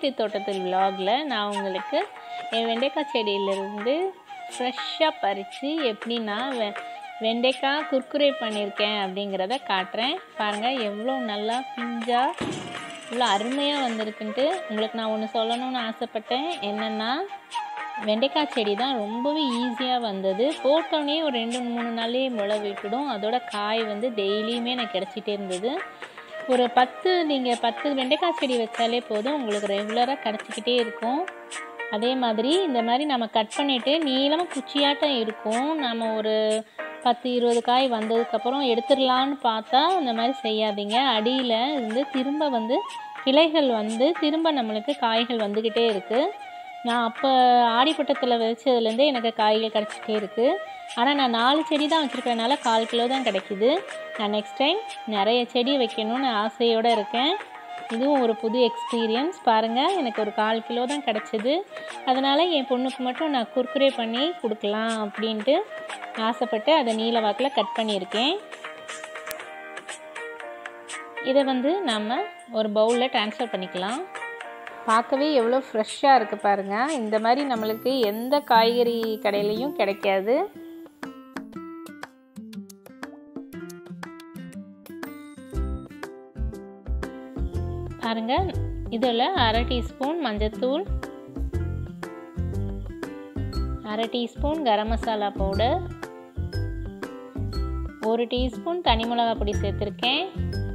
இயற்கை தோட்டத்தில் விலாகில் நான் உங்களுக்கு என் வெண்டைக்காய் செடியிலிருந்து ஃப்ரெஷ்ஷாக பறித்து எப்படி நான் வெ வெண்டைக்காய் குர்குரே பண்ணியிருக்கேன் அப்படிங்கிறத காட்டுறேன் பாருங்கள் எவ்வளோ நல்லா பிஞ்சாக இவ்வளோ அருமையாக வந்திருக்குன்ட்டு உங்களுக்கு நான் ஒன்று சொல்லணும்னு ஆசைப்பட்டேன் என்னென்னா வெண்டைக்காய் செடி தான் ரொம்பவே ஈஸியாக வந்தது போட்டோன்னே ஒரு ரெண்டு மூணு நாள்லேயே முளை விட்டுடும் அதோட காய் வந்து டெய்லியுமே எனக்கு கிடச்சிட்டே இருந்தது ஒரு பத்து நீங்கள் பத்து வெண்டைக்காய் செடி வச்சாலே போதும் உங்களுக்கு ரெகுலராக கிடச்சிக்கிட்டே இருக்கும் அதே மாதிரி இந்த மாதிரி நம்ம கட் பண்ணிவிட்டு நீளமாக குச்சியாட்டம் இருக்கும் நம்ம ஒரு பத்து இருபது காய் வந்ததுக்கப்புறம் எடுத்துடலான்னு பார்த்தா அந்த மாதிரி செய்யாதீங்க அடியில் இருந்து திரும்ப வந்து கிளைகள் வந்து திரும்ப நம்மளுக்கு காய்கள் வந்துக்கிட்டே இருக்குது நான் அப்போ ஆடிப்பட்டத்தில் விதைச்சதுலேருந்தே எனக்கு காய்கள் கிடச்சிட்டே இருக்குது ஆனால் நான் நாலு செடி தான் வச்சுருக்கறனால கால் கிலோ தான் கிடைக்கிது நான் நெக்ஸ்ட் டைம் நிறைய செடி வைக்கணும்னு ஆசையோடு இருக்கேன் இதுவும் ஒரு புது எக்ஸ்பீரியன்ஸ் பாருங்கள் எனக்கு ஒரு கால் கிலோ தான் கிடச்சிது அதனால் என் பொண்ணுக்கு மட்டும் நான் குர்குரே பண்ணி கொடுக்கலாம் அப்படின்ட்டு ஆசைப்பட்டு அதை நீல வாக்கில் கட் பண்ணியிருக்கேன் இதை வந்து நம்ம ஒரு பவுலில் ட்ரான்ஸ்ஃபர் பண்ணிக்கலாம் பார்க்கவே எவ்வளோ ஃப்ரெஷ்ஷாக இருக்குது பாருங்கள் இந்த மாதிரி நம்மளுக்கு எந்த காய்கறி கடையிலையும் கிடைக்காது பாருங்கள் இதில் அரை டீஸ்பூன் மஞ்சத்தூள் அரை டீஸ்பூன் கரம் மசாலா பவுடர் ஒரு டீஸ்பூன் தனி மிளகாய் பொடி சேர்த்துருக்கேன்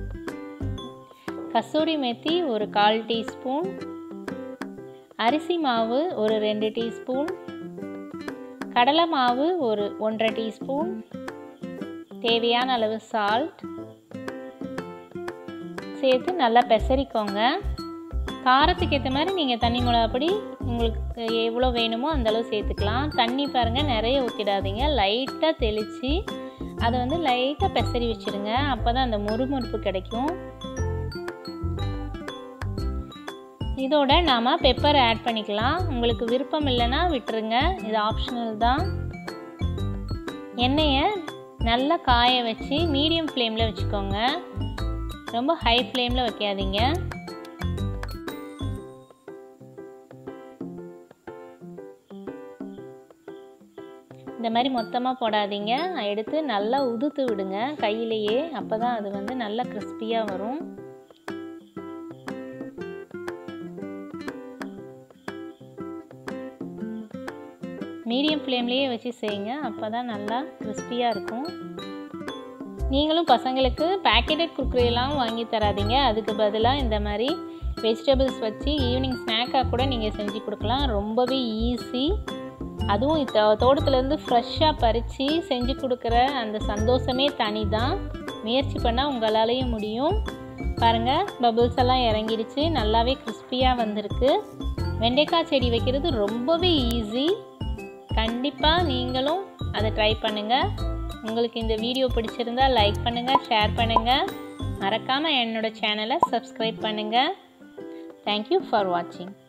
கசூரி மெத்தி ஒரு கால் டீஸ்பூன் அரிசி மாவு ஒரு ரெண்டு டீஸ்பூன் கடலை மாவு ஒரு ஒன்றரை டீஸ்பூன் தேவையான அளவு சால்ட் சேர்த்து நல்லா பெசரிக்கோங்க காரத்துக்கு ஏற்ற மாதிரி நீங்கள் தண்ணி மிளகாப்பொடி உங்களுக்கு எவ்வளோ வேணுமோ அந்தளவு சேர்த்துக்கலாம் தண்ணி பாருங்கள் நிறைய ஊற்றிடாதீங்க லைட்டாக தெளித்து அதை வந்து லைட்டாக பெசரி வச்சுருங்க அப்போ தான் அந்த முறுமுறுப்பு கிடைக்கும் இதோட நாம் பெப்பர் ஆட் பண்ணிக்கலாம் உங்களுக்கு விருப்பம் இல்லைன்னா விட்டுருங்க இது ஆப்ஷனல் தான் எண்ணெயை நல்லா காய வச்சு மீடியம் ஃப்ளேமில் வச்சுக்கோங்க ரொம்ப ஹை ஃப்ளேமில் வைக்காதீங்க இந்த மாதிரி மொத்தமாக போடாதீங்க எடுத்து நல்லா உதுத்து விடுங்க கையிலேயே அப்போ தான் அது வந்து நல்லா கிறிஸ்பியாக வரும் மீடியம் ஃப்ளேம்லேயே வச்சு செய்யுங்க அப்போ தான் நல்லா கிறிஸ்பியாக இருக்கும் நீங்களும் பசங்களுக்கு பேக்கெட்டட் குர்குரியெல்லாம் வாங்கி தராதீங்க அதுக்கு பதிலாக இந்த மாதிரி வெஜிடபிள்ஸ் வச்சு ஈவினிங் ஸ்நாக்காக கூட நீங்கள் செஞ்சு கொடுக்கலாம் ரொம்பவே ஈஸி அதுவும் இப்போ தோட்டத்துலேருந்து ஃப்ரெஷ்ஷாக பறித்து செஞ்சு கொடுக்குற அந்த சந்தோஷமே தனி தான் முயற்சி பண்ணால் உங்களாலேயும் முடியும் பாருங்கள் பபுள்ஸ் எல்லாம் இறங்கிடுச்சு நல்லாவே கிறிஸ்பியாக வந்திருக்கு வெண்டைக்காய் செடி வைக்கிறது ரொம்பவே ஈஸி கண்டிப்பாக நீங்களும் அதை ட்ரை பண்ணுங்கள் உங்களுக்கு இந்த வீடியோ பிடிச்சிருந்தா லைக் பண்ணுங்கள் ஷேர் பண்ணுங்கள் மறக்காமல் என்னோடய சேனலை சப்ஸ்கிரைப் பண்ணுங்கள் தேங்க்யூ ஃபார் வாட்சிங்